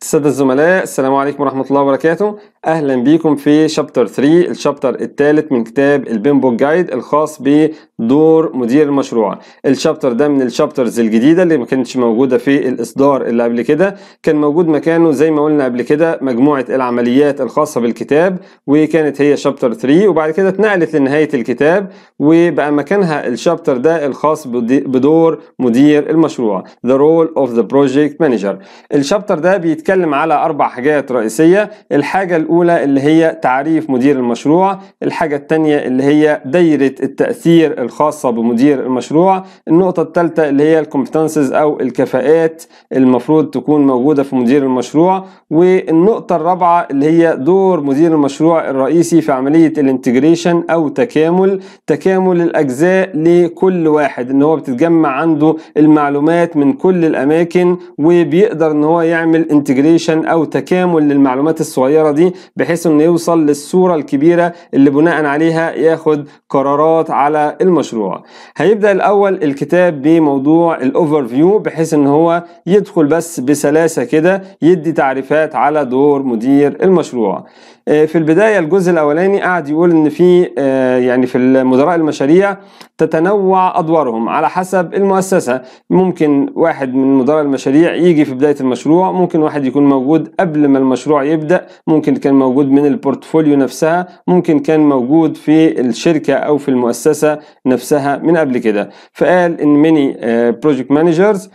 السادة الزملاء السلام عليكم ورحمة الله وبركاته أهلا بيكم في شابتر 3 الشابتر الثالث من كتاب البيمبو جايد الخاص بدور مدير المشروع الشابتر ده من الشابترز الجديدة اللي ما كانتش موجودة في الإصدار اللي قبل كده كان موجود مكانه زي ما قلنا قبل كده مجموعة العمليات الخاصة بالكتاب وكانت هي شابتر 3 وبعد كده اتنقلت لنهاية الكتاب وبقى مكانها الشابتر ده الخاص بدور مدير المشروع The role of the project manager الشابتر ده بيتكلم على أربع حاجات رئيسية الحاجة الأولى اللي هي تعريف مدير المشروع الحاجة الثانية اللي هي دايرة التأثير الخاصة بمدير المشروع النقطة الثالثة اللي هي الكومبتنسز أو الكفاءات المفروض تكون موجودة في مدير المشروع والنقطة الرابعة اللي هي دور مدير المشروع الرئيسي في عملية الانتجريشن أو تكامل تكامل الأجزاء لكل واحد إن هو بتتجمع عنده المعلومات من كل الأماكن وبيقدر إن هو يعمل انتجريشن أو تكامل للمعلومات الصغيرة دي بحيث إنه يوصل للصورة الكبيرة اللي بناء عليها ياخد قرارات على المشروع هيبدأ الأول الكتاب بموضوع الأوفر فيو بحيث إن هو يدخل بس بسلاسة كده يدي تعريفات على دور مدير المشروع في البداية الجزء الأولاني قاعد يقول إن في يعني في مدراء المشاريع تتنوع أدوارهم على حسب المؤسسة ممكن واحد من مدراء المشاريع يجي في بداية المشروع ممكن واحد يكون موجود قبل ما المشروع يبدأ ممكن كان موجود من البورتفوليو نفسها ممكن كان موجود في الشركة أو في المؤسسة نفسها من قبل كده فقال إن many project managers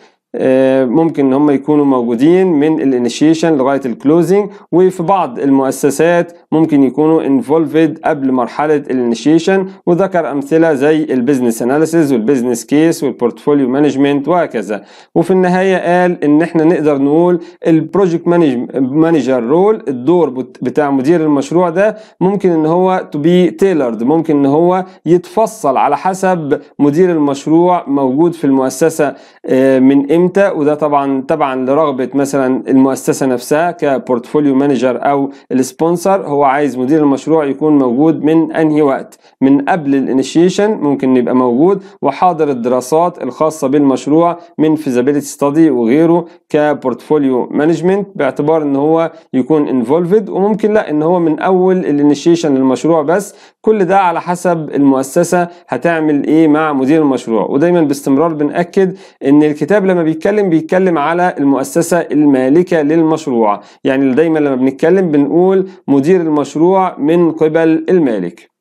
ممكن ان هم يكونوا موجودين من الانيشيشن لغايه الكلوزنج وفي بعض المؤسسات ممكن يكونوا انفولفد قبل مرحله الانيشيشن وذكر امثله زي البيزنس اناليسيز والبيزنس كيس والبورتفوليو مانجمنت وهكذا وفي النهايه قال ان احنا نقدر نقول البروجكت مانجر رول الدور بتاع مدير المشروع ده ممكن ان هو تو بي تيلرد ممكن ان هو يتفصل على حسب مدير المشروع موجود في المؤسسه من امتى وده طبعا طبعا لرغبه مثلا المؤسسه نفسها كبورتفوليو مانجر او السبونسر هو عايز مدير المشروع يكون موجود من انهي وقت من قبل الانيشيشن ممكن يبقى موجود وحاضر الدراسات الخاصه بالمشروع من فيزابيلتي ستادي وغيره كبورتفوليو مانجمنت باعتبار ان هو يكون انفولفد وممكن لا ان هو من اول الانيشيشن للمشروع بس كل ده على حسب المؤسسه هتعمل ايه مع مدير المشروع ودايما باستمرار بناكد ان الكتاب لما بيتكلم بيتكلم على المؤسسة المالكة للمشروع يعني دايما لما بنتكلم بنقول مدير المشروع من قبل المالك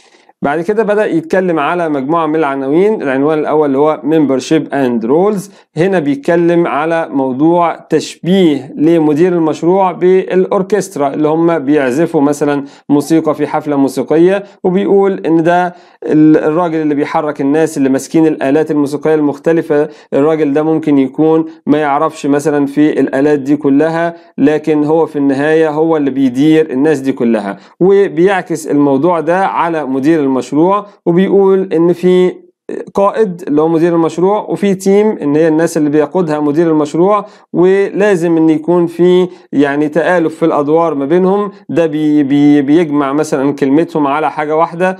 بعد كده بدأ يتكلم على مجموعة من العناوين العنوان الأول اللي هو membership and roles هنا بيتكلم على موضوع تشبيه لمدير المشروع بالأوركسترا اللي هم بيعزفوا مثلا موسيقى في حفلة موسيقية وبيقول إن ده الراجل اللي بيحرك الناس اللي ماسكين الآلات الموسيقية المختلفة الراجل ده ممكن يكون ما يعرفش مثلا في الآلات دي كلها لكن هو في النهاية هو اللي بيدير الناس دي كلها وبيعكس الموضوع ده على مدير المشروع وبيقول ان في قائد اللي هو مدير المشروع وفي تيم ان هي الناس اللي بيقودها مدير المشروع ولازم ان يكون في يعني تآلف في الادوار ما بينهم ده بي بي بيجمع مثلا كلمتهم على حاجه واحده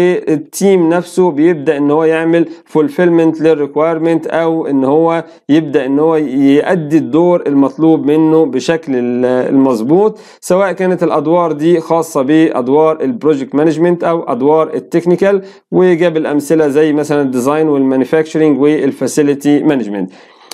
والتيم نفسه بيبدا ان هو يعمل فولفيلمنت للريكويرمنت او ان هو يبدا ان هو يؤدي الدور المطلوب منه بشكل المظبوط سواء كانت الادوار دي خاصه بادوار البروجكت مانجمنت او ادوار التكنيكال وجاب الامثله زي مثلا الديزاين والمانيفاكتشرنج والفاسيلتي مانجمنت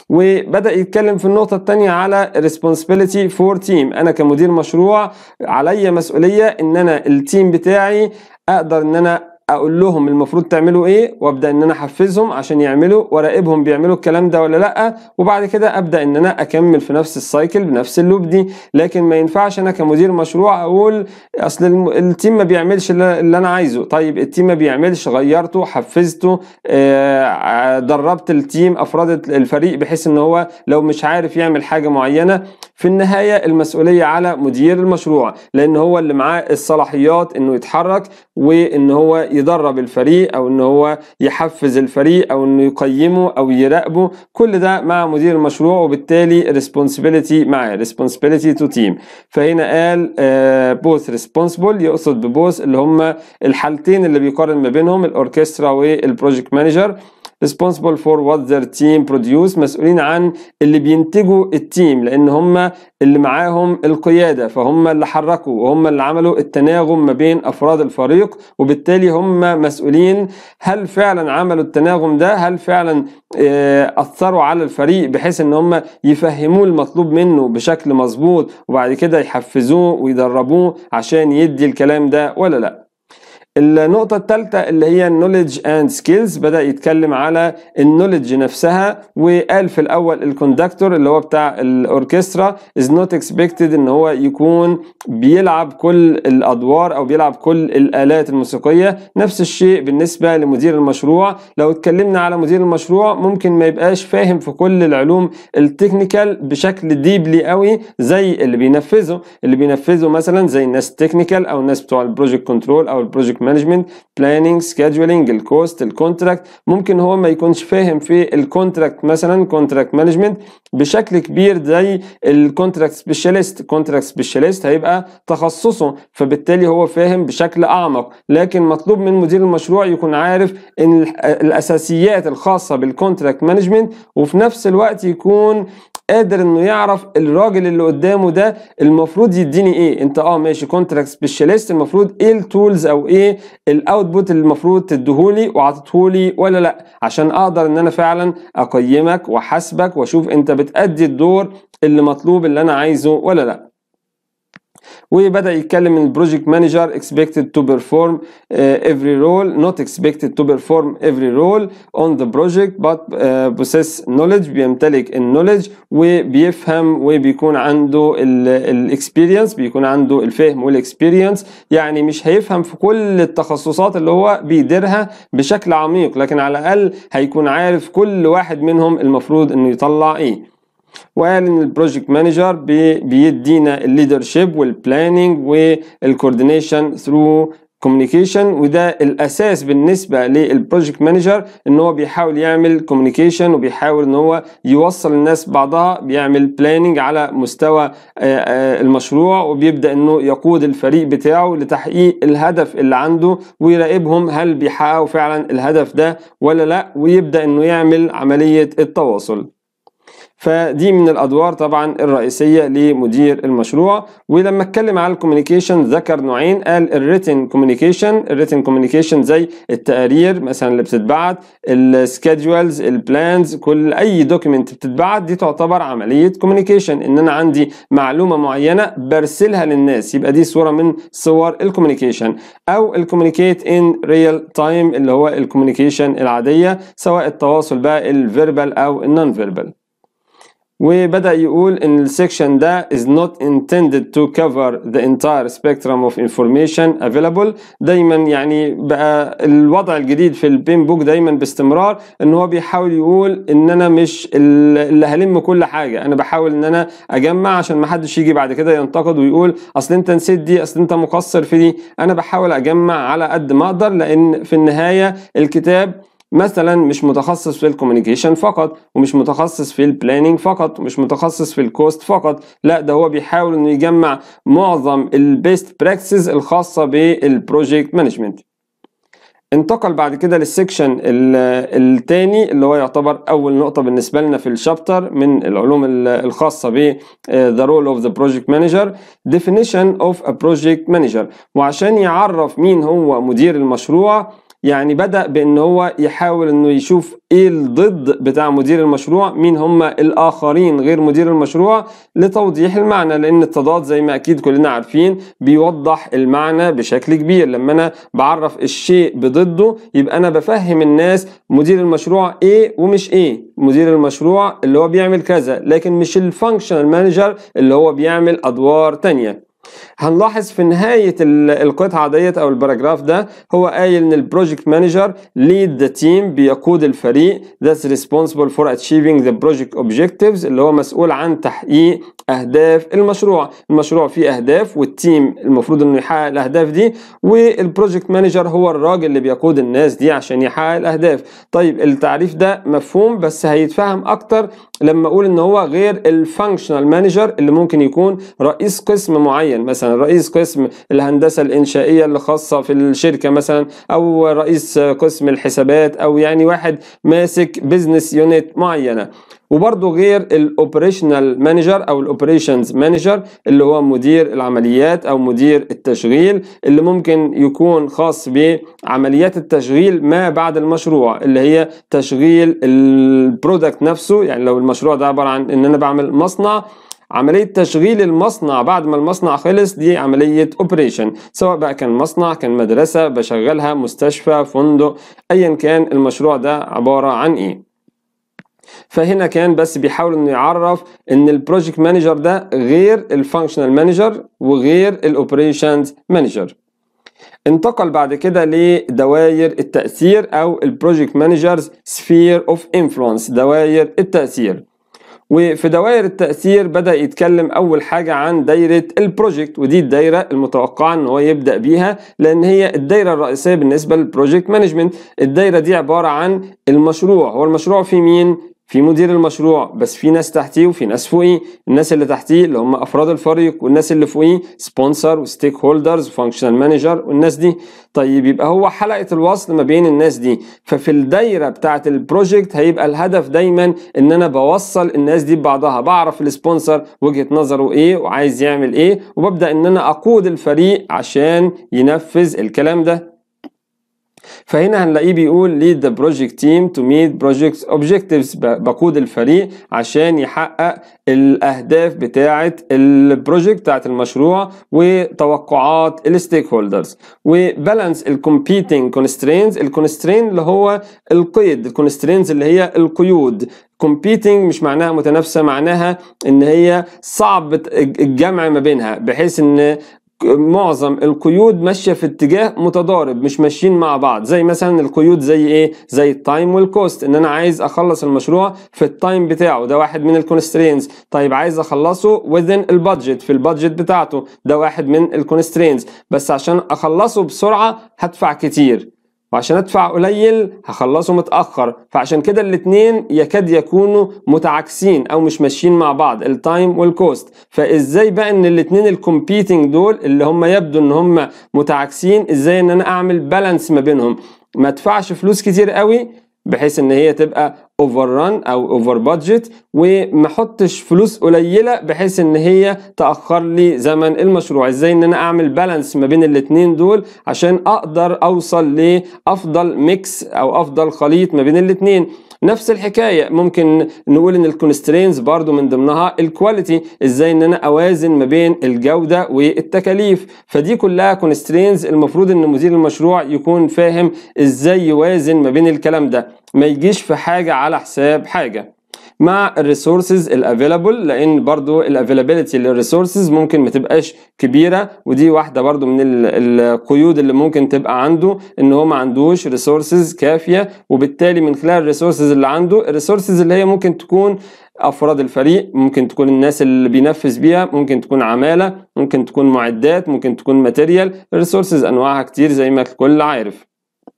وبدا يتكلم في النقطه الثانيه على responsibility فور تيم انا كمدير مشروع عليا مسؤوليه ان انا التيم بتاعي اقدر ان انا اقول لهم المفروض تعملوا ايه وابدا ان انا احفزهم عشان يعملوا وراقبهم بيعملوا الكلام ده ولا لا وبعد كده ابدا ان انا اكمل في نفس السايكل بنفس اللوب دي لكن ما ينفعش انا كمدير مشروع اقول اصل التيم ما بيعملش اللي انا عايزه طيب التيم ما بيعملش غيرته حفزته آه دربت التيم افراد الفريق بحيث ان هو لو مش عارف يعمل حاجه معينه في النهايه المسؤوليه على مدير المشروع لان هو اللي معاه الصلاحيات انه يتحرك وان هو يدرب الفريق او ان هو يحفز الفريق او انه يقيمه او يراقبه كل ده مع مدير المشروع وبالتالي responsibility معاه responsibility to team فهنا قال uh, both responsible يقصد ببوث اللي هم الحالتين اللي بيقارن ما بينهم الاوركسترا والبروجكت مانجر responsible for what their team produce مسؤولين عن اللي بينتجوا التيم لان هم اللي معاهم القياده فهم اللي حركوا وهم اللي عملوا التناغم ما بين افراد الفريق وبالتالي هم مسؤولين هل فعلا عملوا التناغم ده هل فعلا آه، اثروا على الفريق بحيث ان هم يفهموه المطلوب منه بشكل مظبوط وبعد كده يحفزوه ويدربوه عشان يدي الكلام ده ولا لا النقطة الثالثة اللي هي النولج اند سكيلز بدأ يتكلم على النولج نفسها وقال في الأول الكوندكتور اللي هو بتاع الأوركسترا is not expected إن هو يكون بيلعب كل الأدوار أو بيلعب كل الآلات الموسيقية نفس الشيء بالنسبة لمدير المشروع لو اتكلمنا على مدير المشروع ممكن ما يبقاش فاهم في كل العلوم التكنيكال بشكل ديبلي قوي زي اللي بينفذه اللي بينفذه مثلا زي الناس التكنيكال أو الناس بتوع البروجكت كنترول أو البروجكت مانجمنت بلاننج سكادجولينج الكوست الكونتراكت ممكن هو ما يكونش فاهم في الكونتراكت مثلا كونتراكت مانجمنت بشكل كبير زي الكونتراكت سبيشاليست كونتراكت سبيشاليست هيبقى تخصصه فبالتالي هو فاهم بشكل اعمق لكن مطلوب من مدير المشروع يكون عارف ان الاساسيات الخاصه بالكونتراكت مانجمنت وفي نفس الوقت يكون قادر انه يعرف الراجل اللي قدامه ده المفروض يديني ايه انت اه ماشي كونتراكت سبيشاليست المفروض ايه التولز او ايه الاوتبوت اللي المفروض تديهولي وعطيتهولي ولا لا عشان اقدر ان انا فعلا اقيمك واحاسبك واشوف انت بتأدي الدور اللي مطلوب اللي انا عايزه ولا لا وبدا يتكلم ان البروجكت مانجر expected to perform uh, every role not expected to perform every role on the project but uh, possess knowledge بيمتلك النولج وبيفهم وبيكون عنده الاكسبيرينس بيكون عنده الفهم والاكسبيرينس يعني مش هيفهم في كل التخصصات اللي هو بيديرها بشكل عميق لكن على الاقل هيكون عارف كل واحد منهم المفروض انه يطلع ايه وقال ان البروجكت مانجر بيدينا الليدرشيب والبلاننج والكوردينيشن ثرو كوميونيكيشن وده الاساس بالنسبه للبروجكت مانجر ان هو بيحاول يعمل كوميونيكيشن وبيحاول ان هو يوصل الناس بعضها بيعمل بلاننج على مستوى المشروع وبيبدا انه يقود الفريق بتاعه لتحقيق الهدف اللي عنده ويراقبهم هل بيحققوا فعلا الهدف ده ولا لا ويبدا انه يعمل عمليه التواصل فدي من الادوار طبعا الرئيسيه لمدير المشروع ولما اتكلم على الكوميونيكيشن ذكر نوعين قال الريتن كوميونيكيشن الريتن كوميونيكيشن زي التقارير مثلا اللي بتتبعت السكيدجولز البلانز كل اي دوكيمنت بتتبعت دي تعتبر عمليه كوميونيكيشن ان انا عندي معلومه معينه برسلها للناس يبقى دي صوره من صور الكوميونيكيشن او الكوميونيكيت ان ريال تايم اللي هو الكوميونيكيشن العاديه سواء التواصل بقى الفيربال او النون فيربال وبدأ يقول إن السكشن ده is not intended to cover the entire spectrum of information available دايما يعني بقى الوضع الجديد في البين بوك دايما باستمرار إن هو بيحاول يقول إن أنا مش اللي هلم كل حاجة أنا بحاول إن أنا أجمع عشان ما حدش يجي بعد كده ينتقد ويقول أصل أنت نسيت دي أصل أنت مقصر في دي أنا بحاول أجمع على قد ما أقدر لأن في النهاية الكتاب مثلا مش متخصص في الكوميونيكيشن فقط ومش متخصص في البلاننج فقط ومش متخصص في الكوست فقط لا ده هو بيحاول انه يجمع معظم البيست براكسز الخاصه بالبروجكت مانجمنت انتقل بعد كده للسكشن الثاني اللي هو يعتبر اول نقطه بالنسبه لنا في الشابتر من العلوم الخاصه ب the role of the project manager definition of a project manager وعشان يعرف مين هو مدير المشروع يعني بدأ بأن هو يحاول أنه يشوف إيه الضد بتاع مدير المشروع مين هم الآخرين غير مدير المشروع لتوضيح المعنى لأن التضاد زي ما أكيد كلنا عارفين بيوضح المعنى بشكل كبير لما أنا بعرف الشيء بضده يبقى أنا بفهم الناس مدير المشروع إيه ومش إيه مدير المشروع اللي هو بيعمل كذا لكن مش الفانكشنال مانجر اللي هو بيعمل أدوار تانية هنلاحظ في نهاية القطعة ديت أو الباراجراف ده هو قايل إن البروجكت مانجر lead the team بيقود الفريق that's responsible for achieving the project objectives اللي هو مسؤول عن تحقيق أهداف المشروع المشروع فيه أهداف والتيم المفروض إنه يحقق الأهداف دي والبروجكت مانجر هو الراجل اللي بيقود الناس دي عشان يحقق الأهداف طيب التعريف ده مفهوم بس هيتفهم أكتر لما أقول إن هو غير الفانكشنال مانجر اللي ممكن يكون رئيس قسم معين معين مثلا رئيس قسم الهندسه الانشائيه اللي خاصه في الشركه مثلا او رئيس قسم الحسابات او يعني واحد ماسك بزنس يونت معينه وبرضه غير الاوبريشنال مانجر او الاوبريشنز مانجر اللي هو مدير العمليات او مدير التشغيل اللي ممكن يكون خاص بعمليات التشغيل ما بعد المشروع اللي هي تشغيل البرودكت نفسه يعني لو المشروع ده عباره عن ان انا بعمل مصنع عملية تشغيل المصنع بعد ما المصنع خلص دي عملية اوبريشن سواء بقى كان مصنع كان مدرسة بشغلها مستشفى فندق ايا كان المشروع ده عبارة عن ايه فهنا كان بس بيحاول انه يعرف ان البروجكت مانجر ده غير الفانكشنال مانجر وغير الاوبريشنز مانجر انتقل بعد كده لدوائر التأثير أو البروجكت مانجرز سفير اوف انفلونس دوائر التأثير وفي دوائر التأثير بدأ يتكلم أول حاجة عن دايرة البروجكت ودي الدايرة المتوقعة إن هو يبدأ بيها لأن هي الدايرة الرئيسية بالنسبة للبروجكت مانجمنت الدايرة دي عبارة عن المشروع هو المشروع في مين؟ في مدير المشروع بس في ناس تحتيه وفي ناس فوقيه الناس اللي تحتيه اللي هم افراد الفريق والناس اللي فوقيه سبونسر وستيك هولدرز وفانكشنال مانجر والناس دي طيب يبقى هو حلقه الوصل ما بين الناس دي ففي الدايره بتاعه البروجكت هيبقى الهدف دايما ان انا بوصل الناس دي ببعضها بعرف السبونسر وجهه نظره ايه وعايز يعمل ايه وببدا ان انا اقود الفريق عشان ينفذ الكلام ده فهنا هنلاقيه بيقول lead the project team to meet project objectives بقود الفريق عشان يحقق الاهداف بتاعه البروجكت بتاعه المشروع وتوقعات الستيك هولدرز وبالانس الكومبيتنج كونسترينز الكونسترين اللي هو القيد الكونسترينز اللي هي القيود competing مش معناها متنافسة معناها ان هي صعب الجمع ما بينها بحيث ان معظم القيود ماشيه في اتجاه متضارب مش ماشيين مع بعض زي مثلا القيود زي ايه زي التايم والكوست ان انا عايز اخلص المشروع في التايم بتاعه ده واحد من الكونسترينز طيب عايز اخلصه within البادجت في البادجت بتاعته ده واحد من الكونسترينز بس عشان اخلصه بسرعه هدفع كتير وعشان ادفع قليل هخلصه متاخر فعشان كده الاتنين يكاد يكونوا متعاكسين او مش ماشيين مع بعض التايم والكوست فازاي بقى ان الاتنين الكومبيتنج دول اللي هم يبدو ان هم متعاكسين ازاي ان انا اعمل بالانس ما بينهم ما ادفعش فلوس كتير قوي بحيث ان هي تبقى اوفر ران او اوفر بادجت وما احطش فلوس قليله بحيث ان هي تاخر لي زمن المشروع ازاي ان انا اعمل بالانس ما بين الاثنين دول عشان اقدر اوصل لافضل ميكس او افضل خليط ما بين الاثنين نفس الحكايه ممكن نقول ان الكونسترينز برضو من ضمنها الكواليتي ازاي ان انا اوازن ما بين الجوده والتكاليف فدي كلها كونسترينز المفروض ان مدير المشروع يكون فاهم ازاي يوازن ما بين الكلام ده ما يجيش في حاجه على حساب حاجه مع الريسورسز الافيلابل لان برضو الافيلابيلتي للريسورسز ممكن ما تبقاش كبيره ودي واحده برضو من القيود اللي ممكن تبقى عنده ان هو ما عندوش ريسورسز كافيه وبالتالي من خلال الريسورسز اللي عنده الريسورسز اللي هي ممكن تكون افراد الفريق ممكن تكون الناس اللي بينفذ بيها ممكن تكون عماله ممكن تكون معدات ممكن تكون ماتيريال الريسورسز انواعها كتير زي ما الكل عارف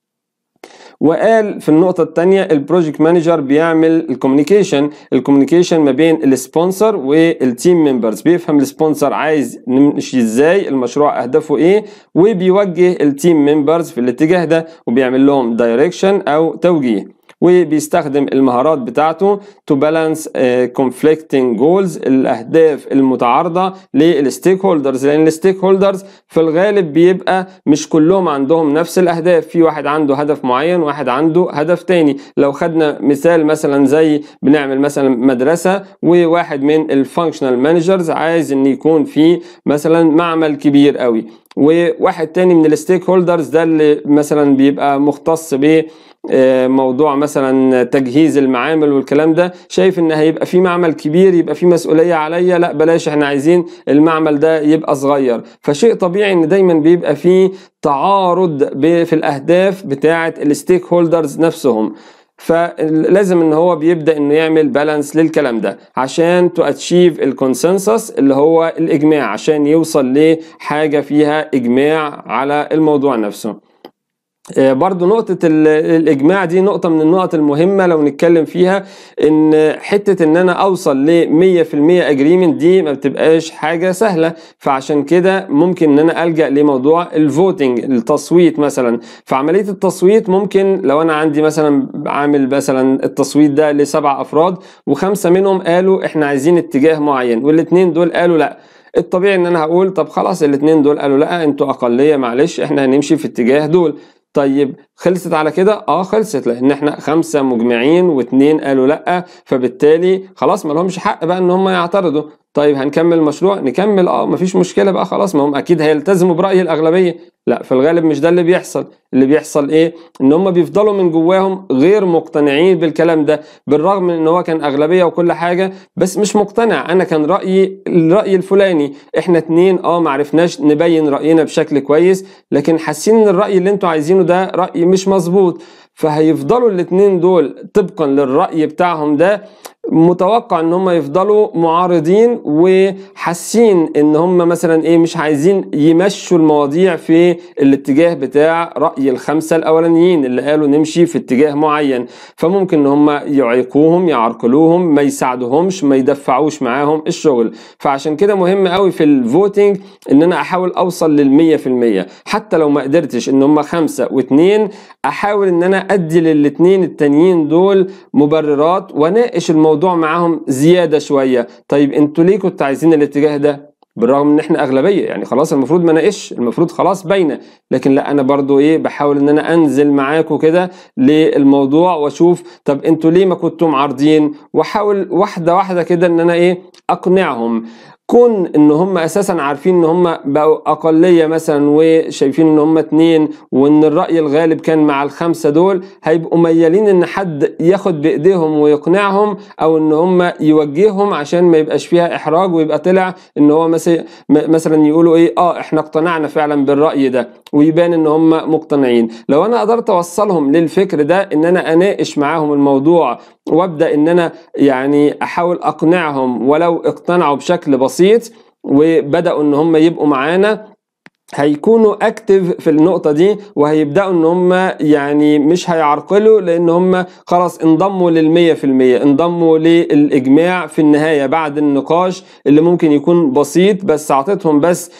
وقال في النقطة الثانية البروجكت مانجر بيعمل الكوميونيكيشن الكوميونيكيشن ما بين السبونسر والتيم ممبرز بيفهم السبونسر عايز نمشي ازاي المشروع اهدافه ايه وبيوجه التيم ممبرز في الاتجاه ده وبيعمل لهم دايركشن او توجيه وبيستخدم المهارات بتاعته to balance uh, conflicting goals الاهداف المتعارضه للستيك هولدرز لان الستيك هولدرز في الغالب بيبقى مش كلهم عندهم نفس الاهداف في واحد عنده هدف معين واحد عنده هدف تاني لو خدنا مثال مثلا زي بنعمل مثلا مدرسه وواحد من الفانكشنال مانجرز عايز ان يكون في مثلا معمل كبير قوي وواحد تاني من الستيك هولدرز ده اللي مثلا بيبقى مختص ب موضوع مثلا تجهيز المعامل والكلام ده شايف ان هيبقى في معمل كبير يبقى في مسؤوليه عليا لا بلاش احنا عايزين المعمل ده يبقى صغير فشيء طبيعي ان دايما بيبقى في تعارض في الاهداف بتاعه الستيك هولدرز نفسهم فلازم ان هو بيبدا انه يعمل بالانس للكلام ده عشان تو اتشيف الكونسنسس اللي هو الاجماع عشان يوصل لحاجه فيها اجماع على الموضوع نفسه آه، برضو نقطة ال- الإجماع دي نقطة من النقط المهمة لو نتكلم فيها إن حتة إن أنا أوصل ل 100% أجريمنت دي ما بتبقاش حاجة سهلة فعشان كده ممكن إن أنا ألجأ لموضوع الفوتنج التصويت مثلا فعملية التصويت ممكن لو أنا عندي مثلا عامل مثلا التصويت ده لسبع أفراد وخمسة منهم قالوا إحنا عايزين اتجاه معين والاتنين دول قالوا لأ الطبيعي ان انا هقول طب خلاص الاتنين دول قالوا لا انتوا اقليه معلش احنا هنمشي في اتجاه دول طيب خلصت على كده اه خلصت لان احنا خمسه مجمعين واتنين قالوا لا فبالتالي خلاص ما لهمش حق بقى ان هم يعترضوا طيب هنكمل المشروع نكمل اه مفيش مشكله بقى خلاص ما هم اكيد هيلتزموا براي الاغلبيه لا في الغالب مش ده اللي بيحصل اللي بيحصل ايه ان هم بيفضلوا من جواهم غير مقتنعين بالكلام ده بالرغم من ان هو كان اغلبيه وكل حاجه بس مش مقتنع انا كان رايي الراي الفلاني احنا اتنين اه معرفناش نبين راينا بشكل كويس لكن حاسين ان الراي اللي انتوا عايزينه ده راي مش مظبوط فهيفضلوا الاتنين دول طبقا للراي بتاعهم ده متوقع ان هم يفضلوا معارضين وحاسين ان هم مثلا ايه مش عايزين يمشوا المواضيع في الاتجاه بتاع راي الخمسه الاولانيين اللي قالوا نمشي في اتجاه معين فممكن ان هم يعيقوهم يعرقلوهم ما يساعدوهمش ما يدفعوش معاهم الشغل فعشان كده مهم قوي في الفوتنج ان انا احاول اوصل للمية في المية حتى لو ما قدرتش ان هم خمسة واتنين احاول ان انا ادي للاتنين التانيين دول مبررات واناقش الموضوع معاهم زيادة شوية طيب انتوا ليه كنتوا عايزين الاتجاه ده بالرغم ان احنا اغلبيه يعني خلاص المفروض ما ناقش المفروض خلاص باينه لكن لا انا برضو ايه بحاول ان انا انزل معاكم كده للموضوع واشوف طب انتوا ليه ما كنتم عارضين واحاول واحده واحده كده ان انا ايه اقنعهم كون ان هم اساسا عارفين ان هم بقوا اقليه مثلا وشايفين ان هم اتنين وان الراي الغالب كان مع الخمسه دول هيبقوا ميالين ان حد ياخد بايديهم ويقنعهم او ان هم يوجههم عشان ما يبقاش فيها احراج ويبقى طلع ان هو مثلا مثلا يقولوا ايه اه احنا اقتنعنا فعلا بالراي ده ويبان ان هم مقتنعين لو انا قدرت اوصلهم للفكر ده ان انا اناقش معاهم الموضوع وابدا ان انا يعني احاول اقنعهم ولو اقتنعوا بشكل بسيط وبداوا ان هم يبقوا معانا هيكونوا اكتف في النقطة دي وهيبدأوا ان هم يعني مش هيعرقلوا لان هم خلاص انضموا للمية في المية انضموا للإجماع في النهاية بعد النقاش اللي ممكن يكون بسيط بس عطيتهم بس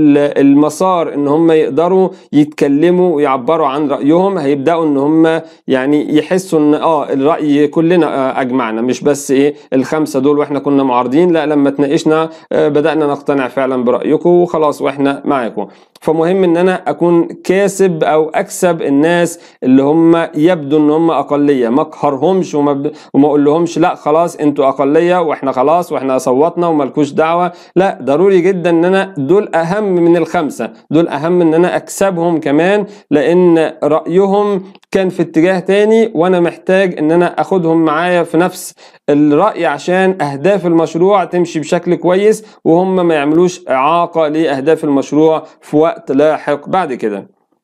المسار ان هم يقدروا يتكلموا ويعبروا عن رأيهم هيبدأوا ان هم يعني يحسوا ان اه الرأي كلنا اجمعنا مش بس ايه الخمسة دول واحنا كنا معارضين لا لما اتناقشنا بدأنا نقتنع فعلا برأيكم وخلاص واحنا معاكم فمهم ان انا اكون كاسب او اكسب الناس اللي هم يبدو ان هم اقليه ما اقهرهمش وما, ب... وما اقول لهمش لا خلاص انتوا اقليه واحنا خلاص واحنا صوتنا وملكوش دعوه لا ضروري جدا ان انا دول اهم من الخمسه دول اهم ان انا اكسبهم كمان لان رايهم كان في اتجاه تاني وانا محتاج ان انا اخدهم معايا في نفس الرأي عشان اهداف المشروع تمشي بشكل كويس وهم ما يعملوش اعاقة لاهداف المشروع في وقت لاحق بعد كده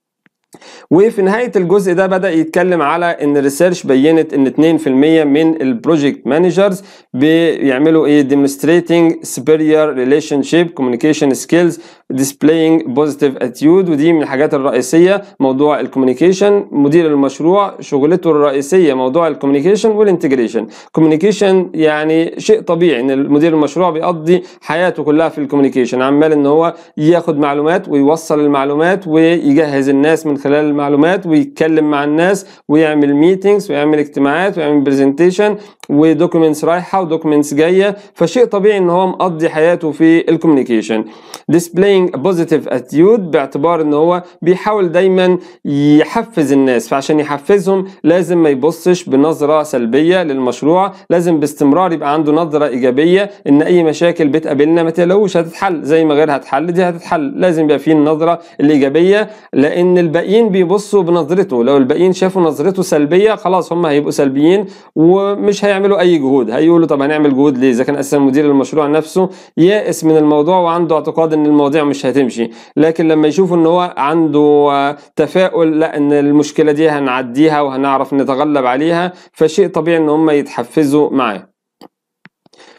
وفي نهاية الجزء ده بدأ يتكلم على ان الريسيرش بينت ان 2% من البروجكت مانجرز بيعملوا ايه demonstrating superior relationship communication skills displaying positive attitude ودي من الحاجات الرئيسية موضوع الكوميونيكيشن مدير المشروع شغلته الرئيسية موضوع الكوميونيكيشن والانتجريشن كوميونيكيشن يعني شيء طبيعي ان مدير المشروع بيقضي حياته كلها في الكوميونيكيشن عمال ان هو ياخد معلومات ويوصل المعلومات ويجهز الناس من خلال المعلومات ويتكلم مع الناس ويعمل ميتينجز ويعمل اجتماعات ويعمل برزنتيشن ودوكيومنتس رايحه ودوكيومنتس جايه فشيء طبيعي ان هو مقضي حياته في الكوميونيكيشن displaying a positive attitude باعتبار ان هو بيحاول دايما يحفز الناس فعشان يحفزهم لازم ما يبصش بنظره سلبيه للمشروع لازم باستمرار يبقى عنده نظره ايجابيه ان اي مشاكل بتقابلنا ما تقلقوش هتتحل زي ما غيرها هتحل دي هتتحل لازم يبقى فيه النظره الايجابيه لان الباقيين بيبصوا بنظرته لو الباقيين شافوا نظرته سلبيه خلاص هم هيبقوا سلبيين ومش هيعملوا اي جهود هيقولوا طب هنعمل جهود ليه اذا كان اساسا مدير المشروع نفسه يائس من الموضوع وعنده اعتقاد ان المواضيع مش هتمشي لكن لما يشوفوا ان هو عنده تفاؤل لا ان المشكله دي هنعديها وهنعرف نتغلب عليها فشيء طبيعي ان هم يتحفزوا معاه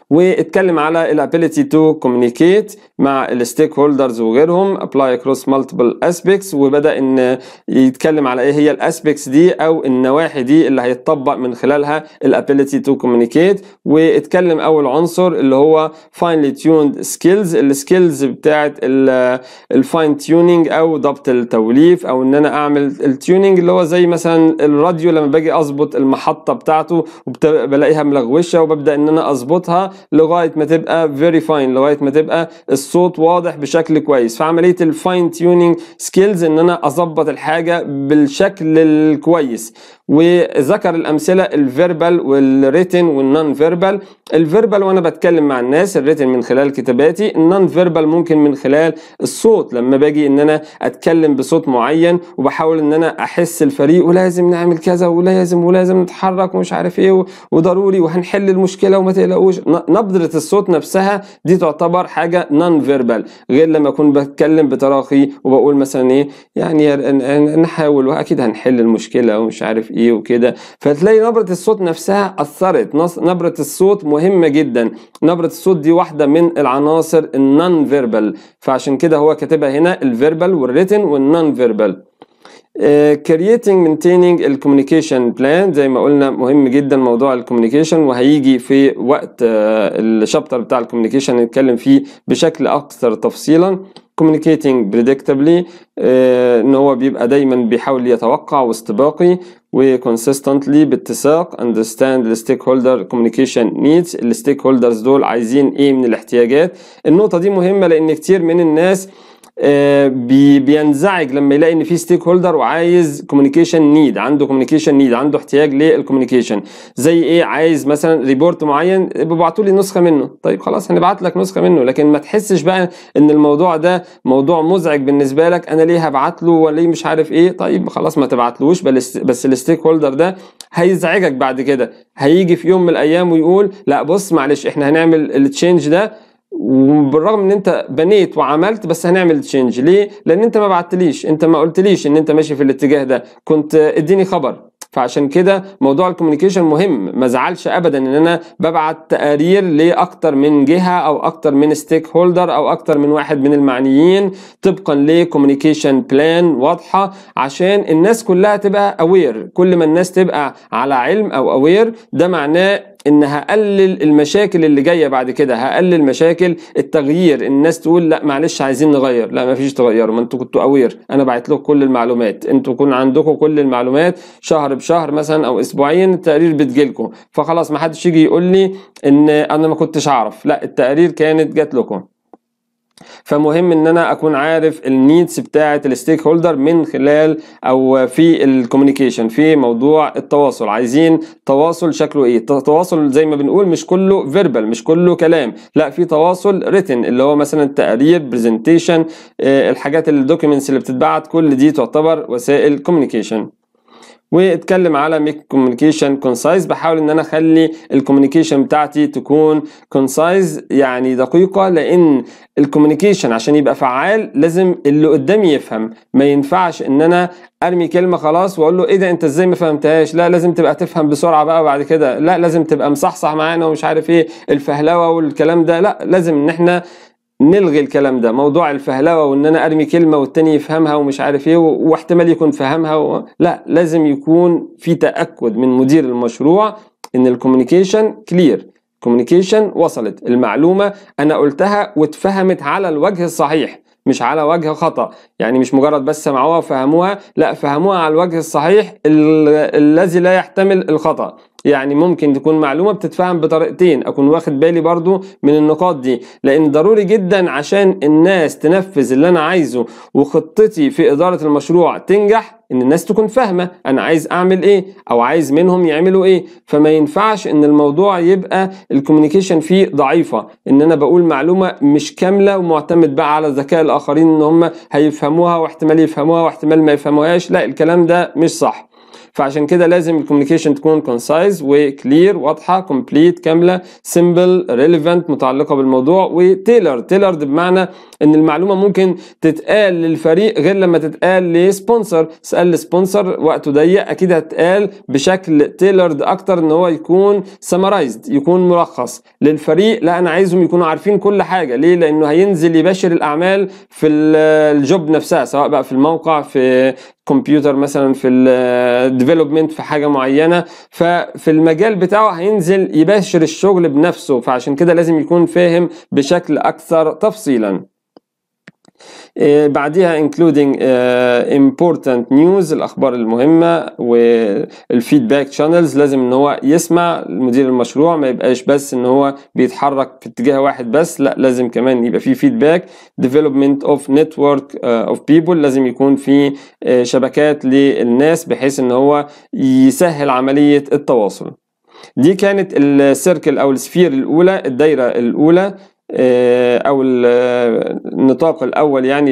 واتكلم على الابيليتي تو كوميونيكيت مع الستيك هولدرز وغيرهم ابلاي اكروس مالتيبل اسبيكتس وبدا ان يتكلم على ايه هي الاسبيكتس دي او النواحي دي اللي هيتطبق من خلالها الابيليتي تو كوميونيكيت واتكلم اول عنصر اللي هو فاينلي تيوند سكيلز السكيلز بتاعت الفاين تيونينج او ضبط التوليف او ان انا اعمل التيونينج اللي هو زي مثلا الراديو لما باجي اظبط المحطه بتاعته وبلاقيها ملغوشه وببدا ان انا اظبطها لغايه ما تبقى فيري فاين لغايه ما تبقى الصوت واضح بشكل كويس فعمليه الفاين تيونينج سكيلز ان انا اظبط الحاجه بالشكل الكويس وذكر الامثله الفيربال والريتن والنون فيربال الفيربال وانا بتكلم مع الناس الريتن من خلال كتاباتي النون فيربال ممكن من خلال الصوت لما باجي ان انا اتكلم بصوت معين وبحاول ان انا احس الفريق ولازم نعمل كذا ولازم ولازم نتحرك ومش عارف ايه وضروري وهنحل المشكله وما تقلقوش نبضه الصوت نفسها دي تعتبر حاجه نون فيربال غير لما اكون بتكلم بتراخي وبقول مثلا ايه يعني نحاول واكيد هنحل المشكله ومش عارف ايه وكده فتلاقي نبره الصوت نفسها اثرت نبره الصوت مهمه جدا نبره الصوت دي واحده من العناصر النون فيربال فعشان كده هو كاتبها هنا الفيربال والريتن والنون فيربال كرييتنج مينتيننج الكوميونيكيشن بلان زي ما قلنا مهم جدا موضوع الكوميونيكيشن وهيجي في وقت uh, الشابتر بتاع الكوميونيكيشن نتكلم فيه بشكل اكثر تفصيلا communicating predictably uh, ان هو بيبقى دايما بيحاول يتوقع واستباقي وكونسيستنتلي باتساق understand the stakeholder communication needs الستيك هولدرز دول عايزين ايه من الاحتياجات النقطة دي مهمة لان كتير من الناس بي بينزعج لما يلاقي ان في ستيك هولدر وعايز كوميونيكيشن نيد عنده كوميونيكيشن نيد عنده احتياج للكوميونيكيشن زي ايه عايز مثلا ريبورت معين بيبعتوا لي نسخه منه طيب خلاص هنبعت لك نسخه منه لكن ما تحسش بقى ان الموضوع ده موضوع مزعج بالنسبه لك انا ليه هبعت له ولا مش عارف ايه طيب خلاص ما تبعتلوش بس الستيك هولدر ده هيزعجك بعد كده هيجي في يوم من الايام ويقول لا بص معلش احنا هنعمل التشينج ده وبالرغم ان انت بنيت وعملت بس هنعمل تشينج ليه لان انت ما بعتليش انت ما قلتليش ان انت ماشي في الاتجاه ده كنت اديني خبر فعشان كده موضوع الكوميونيكيشن مهم ما زعلش ابدا ان انا ببعت تقارير لاكتر من جهه او اكتر من ستيك هولدر او اكتر من واحد من المعنيين طبقا لكوميونيكيشن بلان واضحه عشان الناس كلها تبقى اوير كل ما الناس تبقى على علم او اوير ده معناه ان هقلل المشاكل اللي جايه بعد كده هقلل مشاكل التغيير الناس تقول لا معلش عايزين نغير لا ما فيش تغيروا ما انتوا كنتوا اوير انا بعت لكم كل المعلومات انتوا يكون عندكم كل المعلومات شهر بشهر مثلا او اسبوعين التقارير بتجيلكم فخلاص ما حدش يجي يقول لي ان انا ما كنتش اعرف لا التقارير كانت جات لكم فمهم ان انا اكون عارف النيدز بتاعه الستيك هولدر من خلال او في الكوميونيكيشن في موضوع التواصل عايزين تواصل شكله ايه تواصل زي ما بنقول مش كله فيربال مش كله كلام لا في تواصل ريتن اللي هو مثلا تقارير برزنتيشن الحاجات الدوكيومنتس اللي بتتبعت كل دي تعتبر وسائل كوميونيكيشن واتكلم على ميك كوميونيكيشن كونسايز بحاول ان انا اخلي الكوميونيكيشن بتاعتي تكون كونسايز يعني دقيقه لان الكوميونيكيشن عشان يبقى فعال لازم اللي قدامي يفهم ما ينفعش ان انا ارمي كلمه خلاص واقول له ايه ده انت ازاي ما فهمتهاش لا لازم تبقى تفهم بسرعه بقى بعد كده لا لازم تبقى مصحصح معانا ومش عارف ايه الفهلوه والكلام ده لا لازم ان احنا نلغي الكلام ده موضوع الفهلوه وان انا ارمي كلمه والتاني يفهمها ومش عارف ايه واحتمال يكون فهمها و... لا لازم يكون في تاكد من مدير المشروع ان الكوميونيكيشن كلير كوميونيكيشن وصلت المعلومه انا قلتها واتفهمت على الوجه الصحيح مش على وجه خطا يعني مش مجرد بس سمعوها وفهموها لا فهموها على الوجه الصحيح الذي لا يحتمل الخطا يعني ممكن تكون معلومه بتتفهم بطريقتين اكون واخد بالي برضو من النقاط دي لان ضروري جدا عشان الناس تنفذ اللي انا عايزه وخطتي في اداره المشروع تنجح ان الناس تكون فاهمه انا عايز اعمل ايه او عايز منهم يعملوا ايه فما ينفعش ان الموضوع يبقى الكوميونيكيشن فيه ضعيفه ان انا بقول معلومه مش كامله ومعتمد بقى على ذكاء الاخرين ان هم هيفهموها واحتمال يفهموها واحتمال ما يفهموهاش لا الكلام ده مش صح فعشان كده لازم الكوميونيكيشن تكون كونسايز وكلير واضحه كومبليت كامله سيمبل ريليفنت متعلقه بالموضوع وتيلر تيلرد بمعنى ان المعلومه ممكن تتقال للفريق غير لما تتقال لسبونسر اسال لسبونسر وقته ضيق اكيد هتقال بشكل تيلرد اكتر ان هو يكون سمرايزد يكون ملخص للفريق لا انا عايزهم يكونوا عارفين كل حاجه ليه لانه هينزل يباشر الاعمال في الجوب نفسها سواء بقى في الموقع في كمبيوتر مثلا في الديفلوبمنت في حاجه معينه ففي المجال بتاعه هينزل يباشر الشغل بنفسه فعشان كده لازم يكون فاهم بشكل اكثر تفصيلا آه، بعديها including uh, important news الأخبار المهمة والفيدباك شانلز لازم إن هو يسمع مدير المشروع ما يبقاش بس إن هو بيتحرك في اتجاه واحد بس لا لازم كمان يبقى في فيدباك development of network uh, of people لازم يكون في uh, شبكات للناس بحيث إن هو يسهل عملية التواصل دي كانت السيركل أو السفير الأولى الدايرة الأولى او النطاق الاول يعني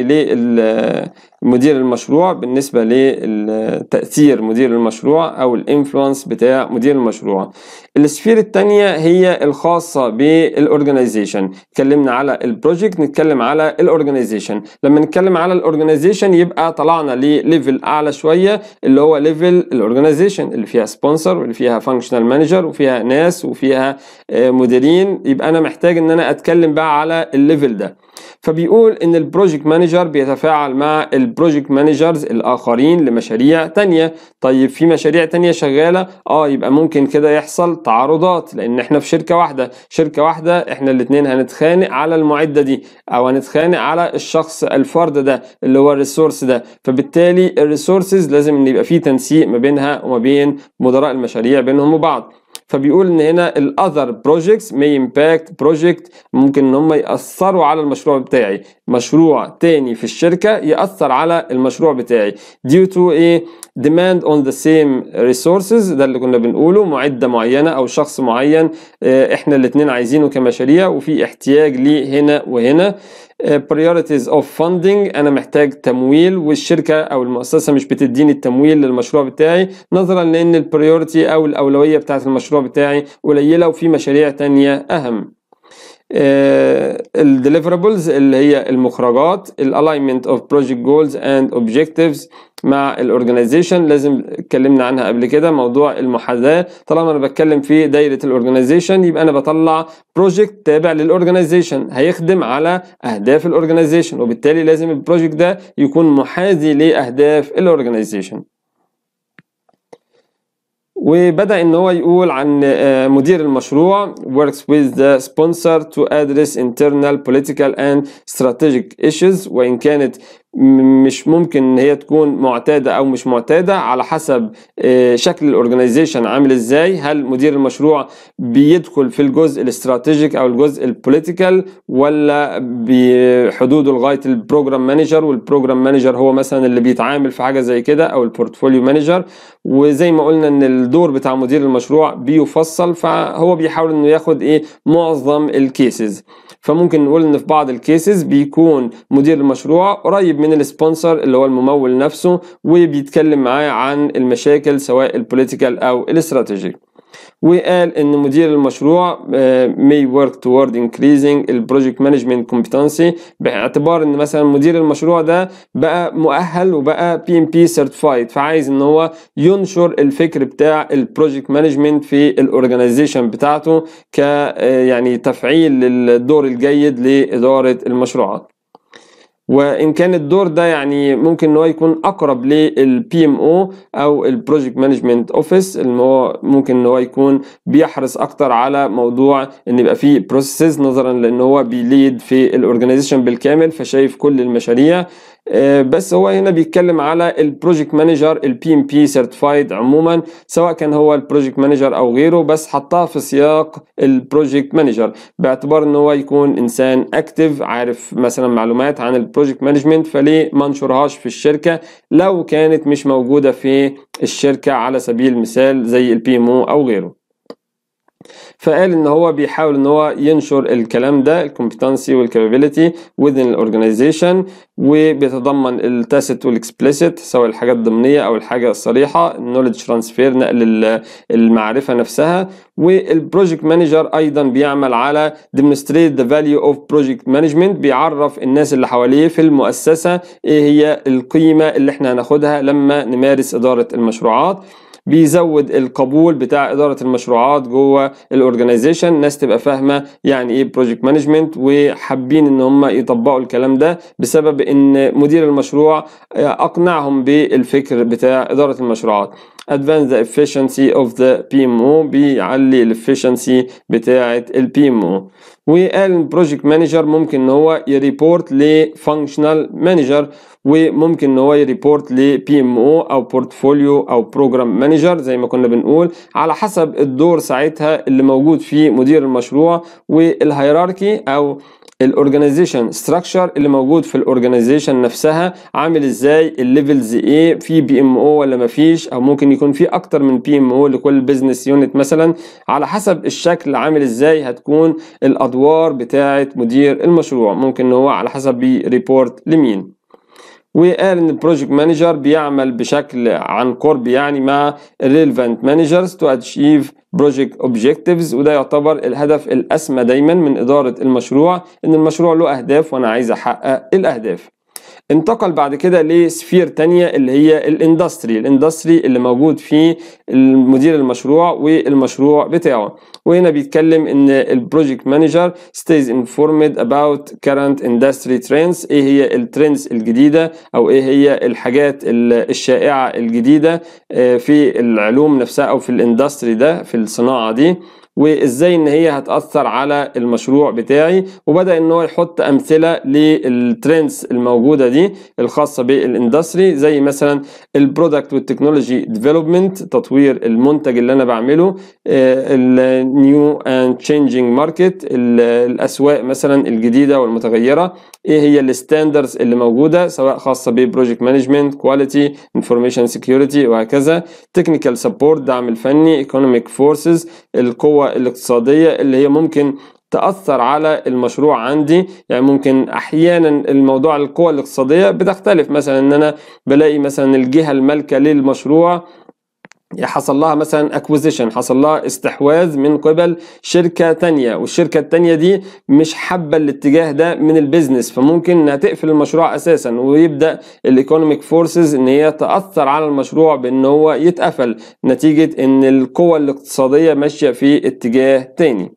مدير المشروع بالنسبه للتاثير مدير المشروع او الانفلونس بتاع مدير المشروع السفير الثانيه هي الخاصه بالاورجنايزيشن اتكلمنا على البروجكت نتكلم على الاورجنايزيشن لما نتكلم على الاورجنايزيشن يبقى طلعنا لليفل اعلى شويه اللي هو ليفل الاورجنايزيشن اللي فيها سبونسر واللي فيها فانكشنال مانجر وفيها ناس وفيها آه، مديرين يبقى انا محتاج ان انا اتكلم بقى على الليفل ده فبيقول ان البروجكت مانجر بيتفاعل مع البروجكت مانجرز الاخرين لمشاريع تانية طيب في مشاريع تانية شغالة اه يبقى ممكن كده يحصل تعارضات لان احنا في شركة واحدة شركة واحدة احنا الاتنين هنتخانق على المعدة دي او هنتخانق على الشخص الفرد ده اللي هو الريسورس ده فبالتالي الريسورسز لازم ان يبقى في تنسيق ما بينها وما بين مدراء المشاريع بينهم وبعض فبيقول ان هنا الاذر بروجكتس may impact project ممكن ان هم ياثروا على المشروع بتاعي مشروع تاني في الشركه ياثر على المشروع بتاعي due to a demand on the same resources ده اللي كنا بنقوله معده معينه او شخص معين آه، احنا الاثنين عايزينه كمشاريع وفي احتياج ليه هنا وهنا priorities of funding انا محتاج تمويل والشركه او المؤسسه مش بتديني التمويل للمشروع بتاعي نظرا لان البريورتي او الاولويه بتاعت المشروع بتاعي قليله وفي مشاريع تانية اهم الديليفرابلز اللي هي المخرجات الالاينمنت اوف بروجكت جولز اند اوبجكتيفز مع الاورجنايزيشن لازم اتكلمنا عنها قبل كده موضوع المحاذاه طالما انا بتكلم في دايره الاورجنايزيشن يبقى انا بطلع بروجكت تابع للاورجنايزيشن هيخدم على اهداف الاورجنايزيشن وبالتالي لازم البروجكت ده يكون محاذي لاهداف الاورجنايزيشن وبدأ إن هو يقول عن آه، مدير المشروع works with the sponsor to address internal political and strategic issues وإن كانت مش ممكن ان هي تكون معتاده او مش معتاده على حسب آه، شكل الاورجنايزيشن عامل ازاي هل مدير المشروع بيدخل في الجزء الاستراتيجيك او الجزء البوليتيكال ولا بحدوده لغايه البروجرام مانجر والبروجرام مانجر هو مثلا اللي بيتعامل في حاجه زي كده او البورتفوليو مانجر وزي ما قلنا ان الدور بتاع مدير المشروع بيفصل فهو بيحاول انه ياخد ايه معظم الكيسز فممكن نقول ان في بعض الكيسز بيكون مدير المشروع قريب من السبونسر اللي هو الممول نفسه وبيتكلم معاه عن المشاكل سواء البوليتيكال او الاستراتيجي وقال ان مدير المشروع آه، may work toward increasing البروجكت مانجمنت competency باعتبار ان مثلا مدير المشروع ده بقى مؤهل وبقى بي ام بي سيرتيفايد فعايز ان هو ينشر الفكر بتاع البروجكت مانجمنت في الاورجنايزيشن بتاعته ك آه، يعني تفعيل للدور الجيد لاداره المشروعات وان كان الدور ده يعني ممكن ان هو يكون اقرب للبي ام او او البروجكت مانجمنت اوفيس اللي هو ممكن ان هو يكون بيحرص اكتر على موضوع ان يبقى فيه بروسيس نظرا لان هو بيليد في الاورجنايزيشن بالكامل فشايف كل المشاريع آه، بس هو هنا بيتكلم على البروجكت مانجر البي ام بي سيرتيفايد عموما سواء كان هو البروجكت مانجر او غيره بس حطها في سياق البروجكت مانجر باعتبار ان هو يكون انسان اكتف عارف مثلا معلومات عن البروجكت مانجمنت فليه ما نشرهاش في الشركه لو كانت مش موجوده في الشركه على سبيل المثال زي البي ام او غيره فقال ان هو بيحاول ان هو ينشر الكلام ده الكومبتنسي والكابابيلتي within الاورجنايزيشن وبيتضمن التاسيت والاكسبليسيت سواء الحاجه الضمنيه او الحاجه الصريحه النولج ترانسفير نقل المعرفه نفسها والبروجكت مانجر ايضا بيعمل على demonstrate the value of project management بيعرف الناس اللي حواليه في المؤسسه ايه هي القيمه اللي احنا هناخدها لما نمارس اداره المشروعات بيزود القبول بتاع اداره المشروعات جوه الاورجنايزيشن الناس تبقى فاهمه يعني ايه بروجكت مانجمنت وحابين ان هم يطبقوا الكلام ده بسبب ان مدير المشروع اقنعهم بالفكر بتاع اداره المشروعات advance the efficiency of the PMO بيعلي الافشنسي بتاعه البي ام او وقال البروجكت مانجر ممكن ان هو يريبورت لفانكشنال مانجر وممكن ان هو يريبورت لبي ام او او بورتفوليو او بروجرام مانجر زي ما كنا بنقول على حسب الدور ساعتها اللي موجود فيه مدير المشروع والهيراركي او الاورجنايزيشن ستراكشر اللي موجود في الاورجنايزيشن نفسها عامل ازاي الليفلز ايه في بي ام او ولا ما فيش او ممكن يكون في اكتر من بي ام او لكل بزنس يونت مثلا على حسب الشكل عامل ازاي هتكون الادوار بتاعه مدير المشروع ممكن ان هو على حسب بيريبورت لمين وقال ان البروجكت مانجر بيعمل بشكل عن قرب يعني مع relevant managers to achieve project objectives وده يعتبر الهدف الاسمى دايما من اداره المشروع ان المشروع له اهداف وانا عايز احقق الاهداف انتقل بعد كده لسفير تانية اللي هي الاندستري الاندستري اللي موجود فيه المدير المشروع والمشروع بتاعه وهنا بيتكلم ان البروجكت مانجر stays informed about current industry trends ايه هي الترندز الجديدة او ايه هي الحاجات الشائعة الجديدة في العلوم نفسها او في الاندستري ده في الصناعة دي وازاي ان هي هتاثر على المشروع بتاعي وبدا ان هو يحط امثله للترندز الموجوده دي الخاصه بالاندستري زي مثلا البرودكت والتكنولوجي ديفلوبمنت تطوير المنتج اللي انا بعمله النيو اند تشينجينج ماركت الاسواق مثلا الجديده والمتغيره ايه هي الستاندردز اللي موجوده سواء خاصه ببروجكت مانجمنت كواليتي انفورميشن سكيورتي وهكذا تكنيكال سبورت دعم الفني ايكونوميك فورسز القوه الاقتصاديه اللي هي ممكن تأثر على المشروع عندي يعني ممكن أحيانا الموضوع القوة الاقتصادية بتختلف مثلا إن أنا بلاقي مثلا الجهة المالكة للمشروع حصل لها مثلا اكوزيشن حصل لها استحواذ من قبل شركة تانية والشركة التانية دي مش حابة الاتجاه ده من البيزنس فممكن انها تقفل المشروع اساسا ويبدأ الايكونوميك فورسز ان هي تأثر على المشروع بان هو يتقفل نتيجة ان القوة الاقتصادية ماشية في اتجاه تاني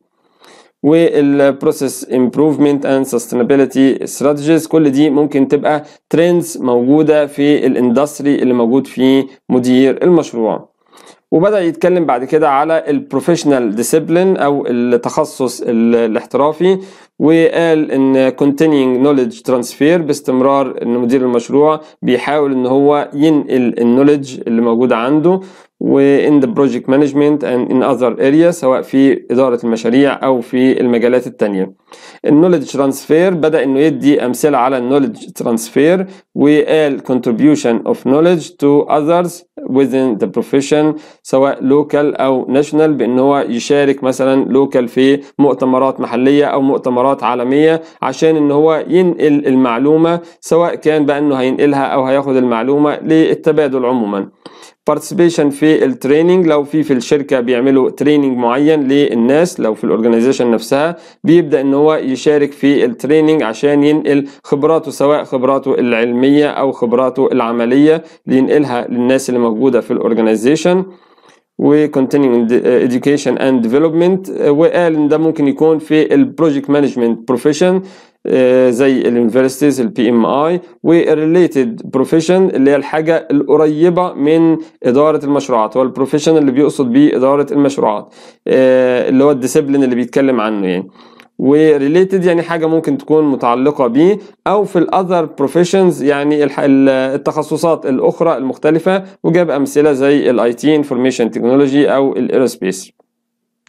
والبروسيس امبروفمنت اند سستينابيلتي استراتيجيز كل دي ممكن تبقى ترندز موجوده في الاندستري اللي موجود فيه مدير المشروع وبدا يتكلم بعد كده على البروفيشنال ديسيبلين او التخصص الاحترافي وقال ان continuing knowledge transfer باستمرار ان مدير المشروع بيحاول ان هو ينقل النولج اللي موجوده عنده و in the project management and in other areas سواء في إدارة المشاريع أو في المجالات التانية النولج ترانسفير بدأ إنه يدي أمثلة على النولج ترانسفير وقال contribution of knowledge to others within the profession سواء local أو national بإن هو يشارك مثلا local في مؤتمرات محلية أو مؤتمرات عالمية عشان إن هو ينقل المعلومة سواء كان بقى إنه هينقلها أو هياخد المعلومة للتبادل عموما participation في التريننج لو في في الشركه بيعملوا تريننج معين للناس لو في الاورجنايزيشن نفسها بيبدا ان هو يشارك في التريننج عشان ينقل خبراته سواء خبراته العلميه او خبراته العمليه ينقلها للناس اللي موجوده في الاورجنايزيشن و continuing education and development وقال ان ده ممكن يكون في البروجكت مانجمنت بروفيشن زي اليونيفرسيتيز البي ام اي والريليتد بروفيشن اللي هي الحاجه القريبه من اداره المشروعات هو البروفيشن اللي بيقصد بيه اداره المشروعات اللي هو الديسيبلين اللي بيتكلم عنه يعني وريليتد يعني حاجه ممكن تكون متعلقه بيه او في الاذر بروفيشنز يعني التخصصات الاخرى المختلفه وجاب امثله زي الاي تي انفورميشن تكنولوجي او الايروسبيس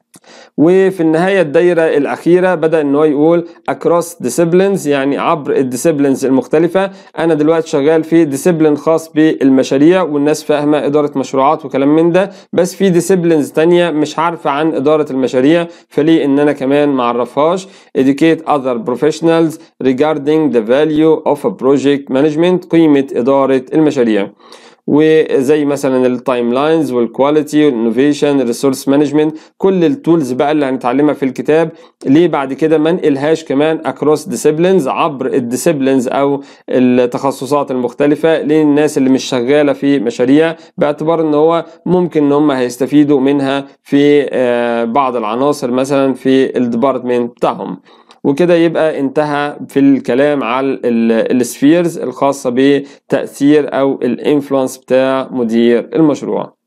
وفي النهاية الدايرة الأخيرة بدأ إن هو يقول across disciplines يعني عبر الديسيبلينز المختلفة أنا دلوقتي شغال في ديسيبلين خاص بالمشاريع والناس فاهمة إدارة مشروعات وكلام من ده بس في ديسيبلينز تانية مش عارفة عن إدارة المشاريع فليه إن أنا كمان معرفهاش educate other professionals regarding the value of a project management قيمة إدارة المشاريع وزي مثلا التايم لاينز والكواليتي والانوفيشن الريسورس مانجمنت كل التولز بقى اللي هنتعلمها في الكتاب ليه بعد كده ما انقلهاش كمان اكروس ديسيبلينز عبر الديسيبلينز او التخصصات المختلفه للناس اللي مش شغاله في مشاريع باعتبار ان هو ممكن ان هم هيستفيدوا منها في بعض العناصر مثلا في الديبارتمنت بتاعهم وكده يبقى انتهى في الكلام على السفيرز الخاصة بتأثير أو الانفلونس بتاع مدير المشروع